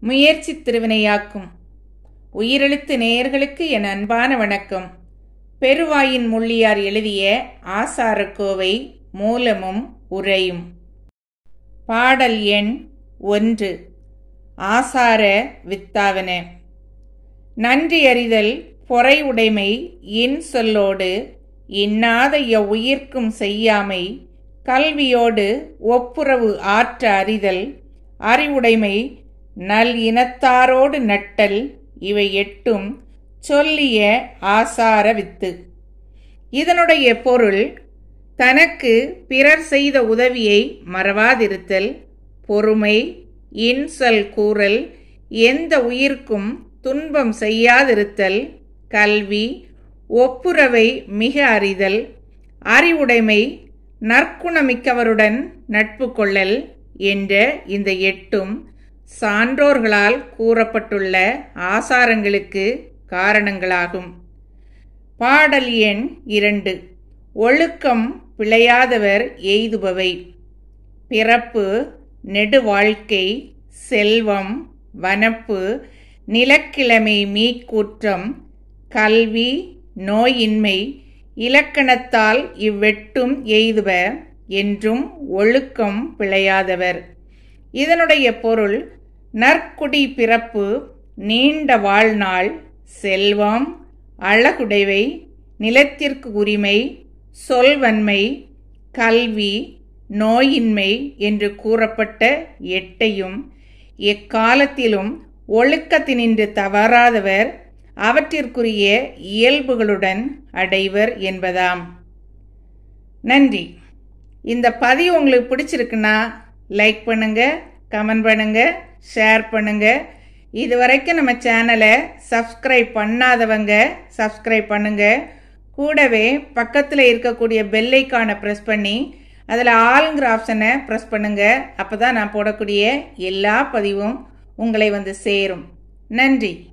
முயற்சி திருவினையாக்கும் உயிரெழுத்து நேயர்களுக்கு என் அன்பான வணக்கம் பெருவாயின் முள்ளியார் எழுதிய ஆசாரக்கோவை மூலமும் உரையும் பாடல் எண் ஒன்று ஆசார வித்தாவன நன்றி அறிதல் பொறை உடைமை இன் சொல்லோடு இன்னாத உயிர்க்கும் செய்யாமை கல்வியோடு ஒப்புரவு ஆற்ற அறிதல் அறிவுடைமை நல் இனத்தாரோடு நட்டல் இவை எட்டும் சொல்லிய ஆசார வித்து இதனுடைய பொருள் தனக்கு பிறர் செய்த உதவியை மறவாதிருத்தல் பொறுமை இன்சொல் கூறல் எந்த உயிர்க்கும் துன்பம் செய்யாதிருத்தல் கல்வி ஒப்புரவை மிக அறிதல் அறிவுடைமை நற்குணமிக்கவருடன் நட்பு கொள்ளல் என்ற இந்த எட்டும் சான்றோர்களால் கூறப்பட்டுள்ள ஆசாரங்களுக்கு காரணங்களாகும் பாடல் எண் இரண்டு ஒழுக்கம் பிழையாதவர் எய்துபவை பிறப்பு நெடு வாழ்க்கை செல்வம் வனப்பு நிலக்கிழமை மீக்கூற்றம் கல்வி நோயின்மை இலக்கணத்தால் இவ்வெட்டும் எய்துவ என்றும் ஒழுக்கம் பிழையாதவர் இதனுடைய பொருள் நற்குடி பிறப்பு நீண்ட வாழ்நாள் செல்வம் அழகுடைவை நிலத்திற்கு உரிமை சொல்வன்மை கல்வி நோயின்மை என்று கூறப்பட்ட எட்டையும் எக்காலத்திலும் ஒழுக்கத்தினின்று தவறாதவர் அவற்றிற்குரிய இயல்புகளுடன் அடைவர் என்பதாம் நன்றி இந்த பதிவு உங்களுக்கு பிடிச்சிருக்குன்னா லைக் பண்ணுங்க கமெண்ட் பண்ணுங்க ஷேர் பண்ணுங்க இது வரைக்கும் நம்ம சேனலை சப்ஸ்கிரைப் பண்ணாதவங்க சப்ஸ்கிரைப் பண்ணுங்க கூடவே பக்கத்தில் இருக்கக்கூடிய பெல்லைக்கானை ப்ரெஸ் பண்ணி அதில் ஆளுங்கிற ஆப்ஷனை ப்ரெஸ் பண்ணுங்க அப்போ தான் நான் போடக்கூடிய எல்லா பதிவும் உங்களை வந்து சேரும் நன்றி